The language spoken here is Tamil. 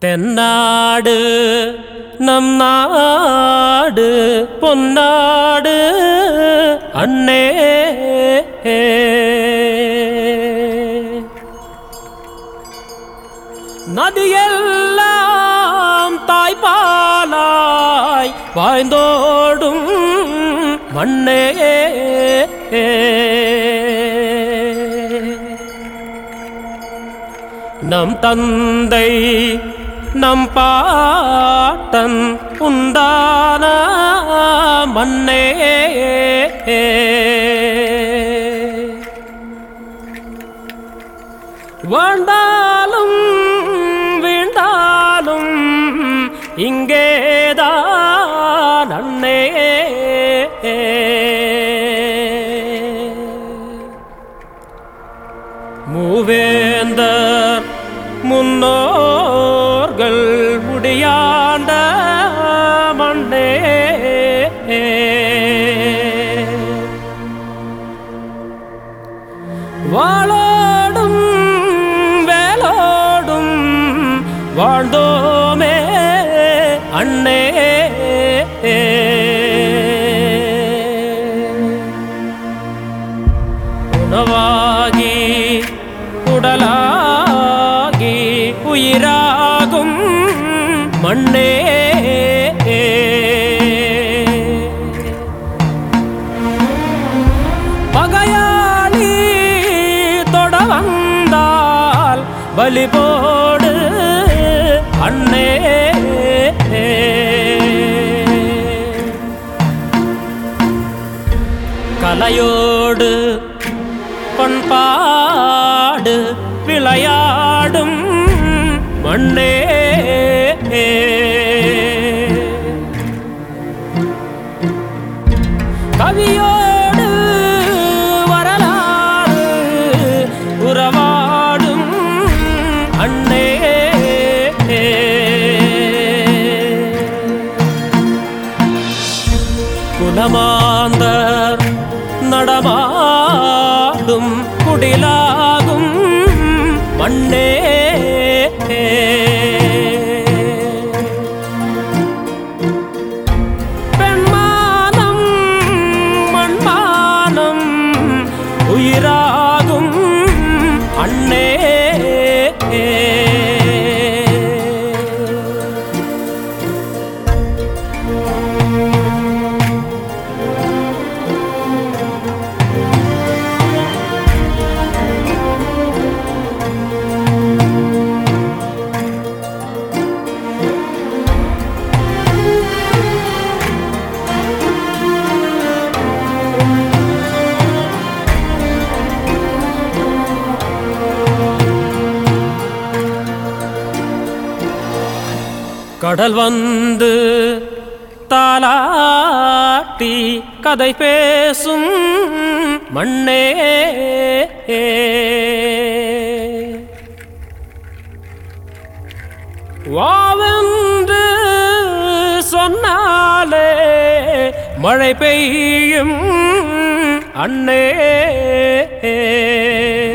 தென்னாடு நம் நாடு பொன்னாடு அண்ணே நதியெல்லாம் தாய்ப்பாலாய் பாய்ந்தோடும் மண்ணே நம் தந்தை நம் பாட்டன் உண்டான மண்ணே வாழ்ந்தாலும் வீண்டாலும் இங்கேதான் அண்ணே மூவேந்தர் முன்னோர்கள் முடியாண்ட மண்ணே வாழோடும் வேலோடும் வாழ்ந்தோமே அண்ணே உணவாகி உடலாகி உயிராகும் மண்ணே பகையாளி தொட வந்தால் பலி போடு அண்ணே கலையோடு பண்பாடு விளையாடும் மண்ணே கவியோடு வரலாறு உறவாடும் அண்ணே குலமாந்தர் நடமாடும் குடிலாகும் மண்ணே பெண்மானம் மண்மானம் உயிராகும் அண்ணே கடல் வந்து தாலாட்டி கதை பேசும் மண்ணே வாவென்று சொன்னாலே மழை பெய்யும் அண்ணே